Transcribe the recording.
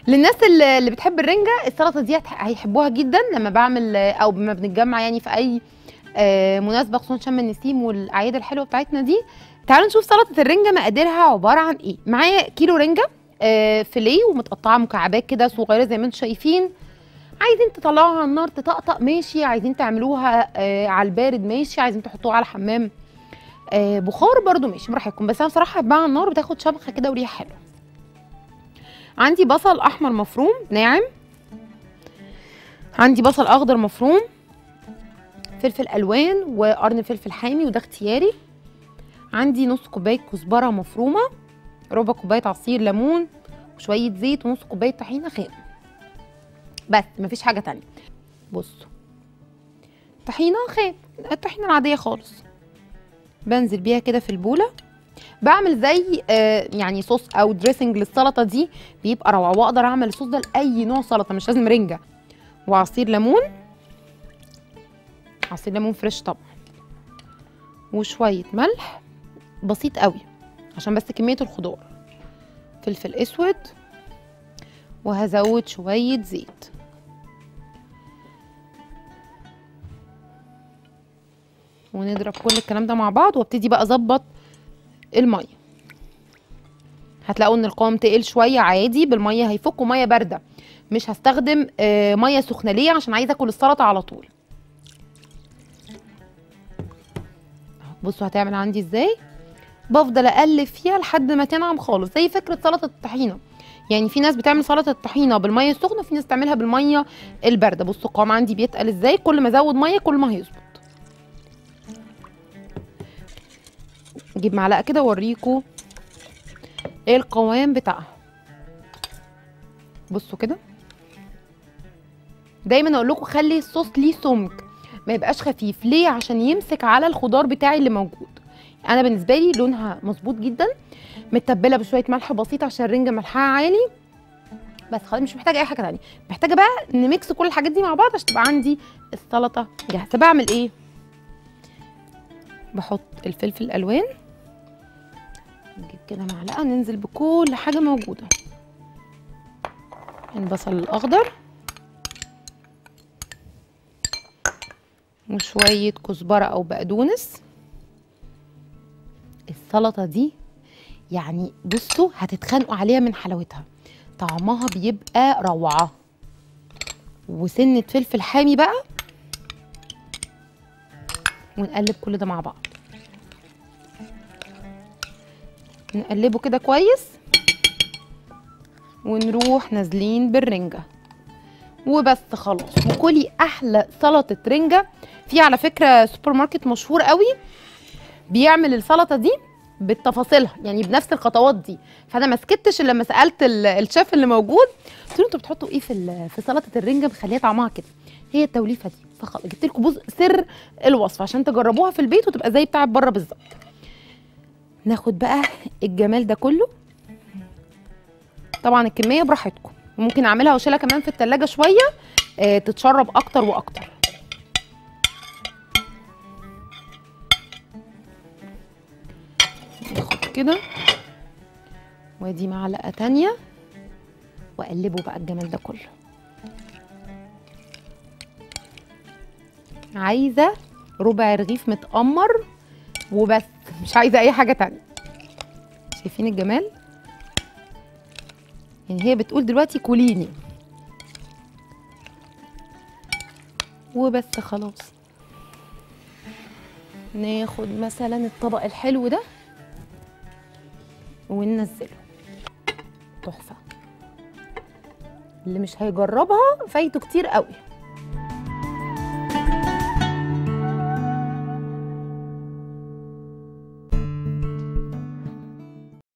للناس اللي اللي بتحب الرنجه السلطه دي هتح- هيحبوها جدا لما بعمل آه، او لما بنتجمع يعني في اي آه، مناسبه خصوصا شم النسيم والاعياد الحلوه بتاعتنا دي تعالوا نشوف سلطه الرنجه مقاديرها عباره عن ايه معايا كيلو رنجه آه، فيليه ومتقطعه مكعبات كده صغيره زي ما انتم شايفين عايزين تطلعوها على النار تطقطق ماشي عايزين تعملوها آه، على البارد ماشي عايزين تحطوها على حمام آه، بخار برضو ماشي براحتكم بس انا بصراحه بحبها على النار بتاخد شبخه كده وريحه حلوه عندي بصل احمر مفروم ناعم عندي بصل اخضر مفروم فلفل الوان وقرن فلفل حامي وده اختياري عندي نص كوبايه كزبره مفرومه ربع كوبايه عصير ليمون وشويه زيت ونص كوبايه طحينه خام بس مفيش حاجه تانية بصوا طحينه خام الطحينه العاديه خالص بنزل بيها كده في البوله بعمل زي آه يعني صوص او دريسنج للسلطه دي بيبقى روعه واقدر اعمل الصوص ده لاي نوع سلطه مش لازم رنجه وعصير ليمون عصير ليمون فريش طبعا وشويه ملح بسيط قوي عشان بس كميه الخضار فلفل اسود وهزود شويه زيت ونضرب كل الكلام ده مع بعض وابتدي بقى اظبط الميه هتلاقوا ان القوام تقل شويه عادي بالميه هيفكوا ميه بارده مش هستخدم آه، ميه سخنه ليه عشان عايزه اكل السلطه على طول أهو، بصوا هتعمل عندي ازاي بفضل اقلب فيها لحد ما تنعم خالص زي فكره سلطه الطحينه يعني في ناس بتعمل سلطه الطحينه بالميه السخنه وفي ناس تعملها بالميه البارده بصوا القوام عندي بيتقل ازاي كل ما ازود ميه كل ما هيظبط اجيب معلقه كده واوريكم ايه القوام بتاعها بصوا كده دايما اقول لكم خلي الصوص ليه سمك ما يبقاش خفيف ليه عشان يمسك على الخضار بتاعي اللي موجود انا بالنسبه لي لونها مظبوط جدا متبله بشويه ملح بسيط عشان الرنجه ملحها عالي بس خلاص مش محتاجه اي حاجه تانية محتاجه بقى نميكس كل الحاجات دي مع بعض عشان تبقى عندي السلطه جاهزه بعمل ايه بحط الفلفل الالوان نجيب كده معلقه ننزل بكل حاجه موجوده البصل الاخضر وشويه كزبره او بقدونس السلطه دي يعني بصوا هتتخانقوا عليها من حلاوتها طعمها بيبقى روعه وسنه فلفل حامي بقى ونقلب كل ده مع بعض نقلبه كده كويس ونروح نازلين بالرنجة وبس خلاص وكلي احلى سلطة رنجة في على فكرة سوبر ماركت مشهور قوي بيعمل السلطة دي بالتفاصيلها يعني بنفس الخطوات دي فانا ما سكتش الا لما سالت ال- الشيف اللي موجود قلت له انتوا بتحطوا ايه في ال- في سلطه الرنجه مخليها طعمها كده هي التوليفه دي فخلاص جبت لكم جزء سر الوصفه عشان تجربوها في البيت وتبقى زي بتاعت بره بالظبط ناخد بقى الجمال ده كله طبعا الكميه براحتكم وممكن اعملها واشيلها كمان في التلاجة شويه آه تتشرب اكتر واكتر ناخد كده وادي معلقه تانية واقلبه بقى الجمال ده كله عايزه ربع رغيف متقمر وبس مش عايزه اي حاجه تانية شايفين الجمال يعني هي بتقول دلوقتي كليني وبس خلاص ناخد مثلا الطبق الحلو ده وننزله تحفه اللي مش هيجربها فايته كتير قوي